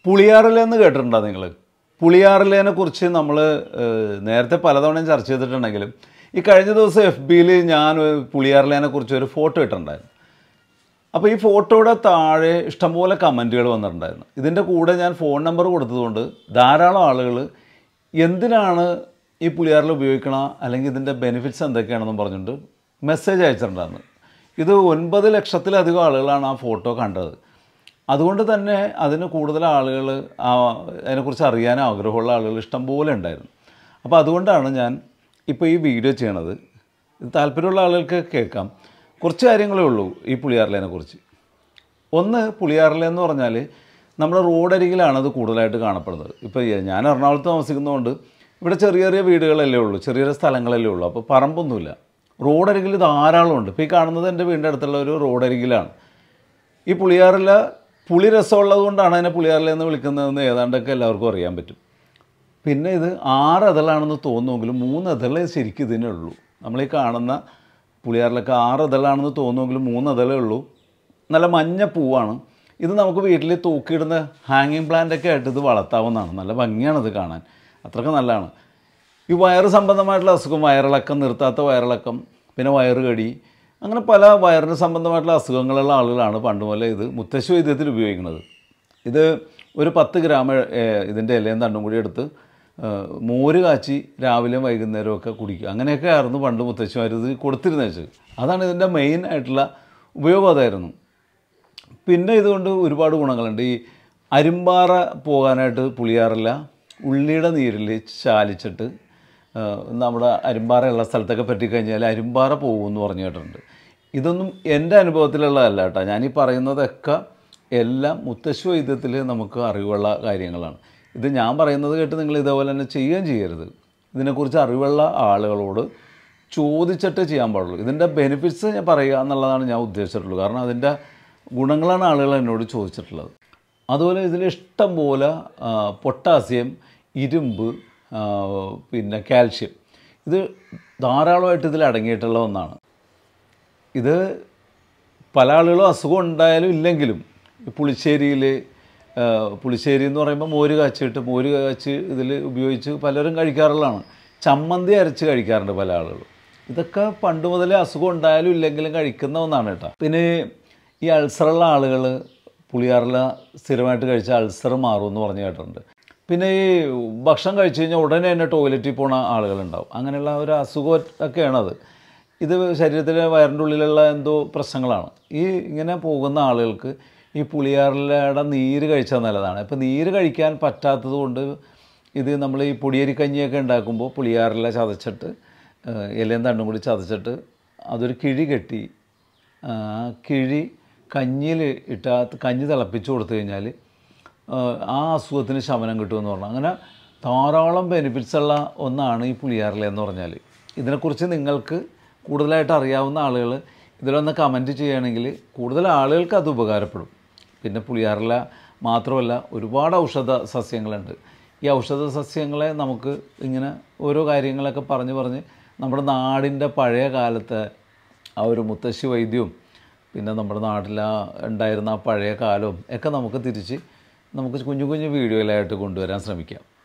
പുളിയാറിലെന്ന് കേട്ടിട്ടുണ്ടോ നിങ്ങൾ പുളിയാറിലേനെ കുറിച്ച് നമ്മൾ നേരത്തെ പലതവണയും ചർച്ച ചെയ്തിട്ടുണ്ടെങ്കിലും ഈ കഴിഞ്ഞ ദിവസം എഫ് ബിയിൽ ഞാൻ പുളിയാറിലേനെ കുറിച്ച് ഒരു ഫോട്ടോ ഇട്ടിട്ടുണ്ടായിരുന്നു അപ്പോൾ ഈ ഫോട്ടോയുടെ താഴെ ഇഷ്ടംപോലെ കമൻറ്റുകൾ വന്നിട്ടുണ്ടായിരുന്നു ഇതിൻ്റെ കൂടെ ഞാൻ ഫോൺ നമ്പർ കൊടുത്തതുകൊണ്ട് ധാരാളം ആളുകൾ എന്തിനാണ് ഈ പുളിയാറിൽ ഉപയോഗിക്കണ അല്ലെങ്കിൽ ഇതിൻ്റെ ബെനിഫിറ്റ്സ് എന്തൊക്കെയാണെന്നും പറഞ്ഞിട്ട് മെസ്സേജ് അയച്ചിട്ടുണ്ടായിരുന്നു ഇത് ഒൻപത് ലക്ഷത്തിലധികം ആളുകളാണ് ആ ഫോട്ടോ കണ്ടത് അതുകൊണ്ട് തന്നെ അതിന് കൂടുതൽ ആളുകൾ ആ അതിനെക്കുറിച്ച് അറിയാൻ ആഗ്രഹമുള്ള ആളുകൾ ഇഷ്ടംപോലെ ഉണ്ടായിരുന്നു അപ്പോൾ അതുകൊണ്ടാണ് ഞാൻ ഇപ്പോൾ ഈ വീഡിയോ ചെയ്യണത് ഇത് താല്പര്യമുള്ള ആളുകൾക്ക് കേൾക്കാം കുറച്ച് കാര്യങ്ങളേ ഉള്ളൂ ഈ പുളിയാറിലേനെ കുറിച്ച് ഒന്ന് പുളിയാറില എന്ന് പറഞ്ഞാൽ നമ്മുടെ റോഡരികിലാണ് അത് കൂടുതലായിട്ട് കാണപ്പെടുന്നത് ഇപ്പോൾ ഞാൻ എറണാകുളത്ത് താമസിക്കുന്നതുകൊണ്ട് ഇവിടെ ചെറിയ ചെറിയ വീടുകളല്ലേ ഉള്ളൂ ചെറിയ ചെറിയ സ്ഥലങ്ങളല്ലേ ഉള്ളൂ അപ്പോൾ പറമ്പൊന്നുമില്ല റോഡരികിൽ ധാരാളം ഉണ്ട് ഇപ്പോൾ ഈ കാണുന്നത് എൻ്റെ വീടിൻ്റെ അടുത്തുള്ള ഒരു റോഡരികിലാണ് ഈ പുളിയാറില പുളി രസമുള്ളത് കൊണ്ടാണ് അതിനെ പുളിയാറില എന്ന് വിളിക്കുന്നതെന്ന് ഏതാണ്ടൊക്കെ എല്ലാവർക്കും അറിയാൻ പറ്റും പിന്നെ ഇത് ആറ് ഇതളാണെന്ന് തോന്നുമെങ്കിലും മൂന്ന് ഇതളേ ശരിക്കും ഇതിനേ ഉള്ളൂ നമ്മൾ ഈ കാണുന്ന പുളിയാറിലൊക്കെ ആറ് ഇതളാണെന്ന് തോന്നുമെങ്കിലും മൂന്ന് ഇതളേ ഉള്ളൂ നല്ല മഞ്ഞ പൂവാണ് ഇത് നമുക്ക് വീട്ടിൽ തൂക്കിയിടുന്ന ഹാങ്ങിങ് പ്ലാന്റ് ഒക്കെ ആയിട്ട് ഇത് വളർത്താവുന്നതാണ് നല്ല ഭംഗിയാണ് ഇത് കാണാൻ അത്രയ്ക്ക് നല്ലതാണ് ഈ വയറ് സംബന്ധമായിട്ടുള്ള അസുഖം വയറിളക്കം നിർത്താത്ത വയറിളക്കം പിന്നെ വയറ് കടി അങ്ങനെ പല വയറിന് സംബന്ധമായിട്ടുള്ള അസുഖങ്ങളുള്ള ആളുകളാണ് പണ്ട് മുതലേ ഇത് മുത്തശ്ശി വൈദ്യത്തിൽ ഉപയോഗിക്കുന്നത് ഇത് ഒരു പത്ത് ഗ്രാം ഏഹ്, ഇതിൻ്റെ ഇലയും തണ്ടും കൂടി എടുത്ത് ഏഹ്, മോര് കാച്ചി രാവിലെയും വൈകുന്നേരവും ഒക്കെ കുടിക്കുക അങ്ങനെയൊക്കെ ആയിരുന്നു പണ്ട് മുത്തശ്ശിമാർ ഇത് കൊടുത്തിരുന്നത് വെച്ചത് അതാണ് ഇതിൻ്റെ മെയിൻ ആയിട്ടുള്ള ഉപയോഗം അതായിരുന്നു പിന്നെ ഇതുകൊണ്ട് ഒരുപാട് ഗുണങ്ങളുണ്ട് ഈ അരിമ്പാറ പോകാനായിട്ട് പുളിയാറില്ല ഉള്ളിയുടെ നീരിൽ ചാലിച്ചിട്ട് ആ, നമ്മുടെ അരിമ്പാറയുള്ള സ്ഥലത്തൊക്കെ പറ്റിക്കഴിഞ്ഞാൽ അരിമ്പാറ പോകുമെന്ന് പറഞ്ഞു കേട്ടിട്ടുണ്ട് ഇതൊന്നും എൻ്റെ അനുഭവത്തിലുള്ളതല്ല കേട്ടോ ഞാനീ പറയുന്നതൊക്കെ എല്ലാം മുത്തശ്ശി വൈദ്യത്തിൽ നമുക്ക് അറിവുള്ള കാര്യങ്ങളാണ് ഇത് ഞാൻ പറയുന്നത് കേട്ട് നിങ്ങൾ ഇതേപോലെ തന്നെ ചെയ്യുകയും ചെയ്യരുത് ഇതിനെക്കുറിച്ച് അറിവുള്ള ആളുകളോട് ചോദിച്ചിട്ട് ചെയ്യാൻ പാടുള്ളൂ ഇതിൻ്റെ ബെനിഫിറ്റ്സ് ഞാൻ പറയുക എന്നുള്ളതാണ് ഞാൻ ഉദ്ദേശിച്ചിട്ടുള്ളൂ കാരണം അതിൻ്റെ ഗുണങ്ങളാണ് ആളുകൾ എന്നോട് ചോദിച്ചിട്ടുള്ളത് അതുപോലെ ഇതിൽ ഇഷ്ടം പോലെ ആ, പൊട്ടാസ്യം ഇരുമ്പ് ആ, പിന്നെ കാൽഷ്യം ഇത് ധാരാളമായിട്ട് ഇതിൽ അടങ്ങിയിട്ടുള്ള ഒന്നാണ് ഇത് പല ആളുകളും അസുഖം ഉണ്ടായാലും ഇല്ലെങ്കിലും ഈ പുളിശ്ശേരിയിൽ പുളിശ്ശേരി എന്ന് പറയുമ്പോൾ മോര് കാച്ചിട്ട് മോര് കാച്ചി ഇതിൽ ഉപയോഗിച്ച് പലരും കഴിക്കാറുള്ളതാണ് ചമ്മന്തി അരച്ച് കഴിക്കാറുണ്ട് പല ആളുകളും ഇതൊക്കെ പണ്ട് മുതലേ അസുഖം ഉണ്ടായാലും ഇല്ലെങ്കിലും കഴിക്കുന്ന ഒന്നാണ് കേട്ടോ പിന്നെ ഈ അൾസറുള്ള ആളുകൾ പുളിയാറില സ്ഥിരമായിട്ട് കഴിച്ച അൾസർ മാറുമെന്ന് പറഞ്ഞു കേട്ടിട്ടുണ്ട് പിന്നെ ഈ ഭക്ഷണം കഴിച്ചു കഴിഞ്ഞാൽ ഉടനെ തന്നെ ടോയ്ലറ്റിൽ പോണ ആളുകളുണ്ടാവും അങ്ങനെയുള്ള ഒരു അസുഖം ഒക്കെയാണത് ഇത് ശരീരത്തിലെ വയറിൻ്റെ ഉള്ളിലുള്ള എന്തോ പ്രശ്നങ്ങളാണ് ഈ ഇങ്ങനെ പോകുന്ന ആളുകൾക്ക് ഈ പുളിയാറിലയുടെ നീര് കഴിച്ചാൽ നല്ലതാണ് അപ്പോൾ നീര് കഴിക്കാൻ പറ്റാത്തത് കൊണ്ട് ഇത് നമ്മൾ ഈ പൊടിയരിക്കഞ്ഞിയൊക്കെ ഉണ്ടാക്കുമ്പോൾ പുളിയാറില ചതച്ചിട്ട് ഏഹ്, ഇലയും തണ്ടും കൂടി ചതച്ചിട്ട് അതൊരു കിഴി കെട്ടി ആ കിഴി കഞ്ഞിയിൽ ഇട്ട ആ കഞ്ഞി തിളപ്പിച്ച് കൊടുത്തു കഴിഞ്ഞാൽ ആ അസുഖത്തിന് ശമനം കിട്ടുമെന്ന് പറഞ്ഞു അങ്ങനെ ധാരാളം ബെനിഫിറ്റ്സ് ഉള്ള ഒന്നാണ് ഈ പുളിയാറില എന്ന് പറഞ്ഞാൽ ഇതിനെക്കുറിച്ച് നിങ്ങൾക്ക് കൂടുതലായിട്ട് അറിയാവുന്ന ആളുകൾ ഇതിലൊന്ന് കമൻറ്റ് ചെയ്യുകയാണെങ്കിൽ കൂടുതൽ ആളുകൾക്ക് അത് ഉപകാരപ്പെടും പിന്നെ പുളിയാറില മാത്രമല്ല ഒരുപാട് ഔഷധ സസ്യങ്ങളുണ്ട് ഈ ഔഷധ സസ്യങ്ങളെ നമുക്ക് ഇങ്ങനെ ഓരോ കാര്യങ്ങളൊക്കെ പറഞ്ഞ് പറഞ്ഞ് നമ്മുടെ നാടിൻ്റെ പഴയ കാലത്തെ ആ ഒരു മുത്തശ്ശി വൈദ്യവും പിന്നെ നമ്മുടെ നാട്ടിൽ ആ ഉണ്ടായിരുന്ന ആ പഴയ കാലവും ഒക്കെ നമുക്ക് തിരിച്ച് നമുക്ക് കുഞ്ഞു കുഞ്ഞു വീഡിയോയിലായിട്ട് കൊണ്ടുവരാൻ ശ്രമിക്കാം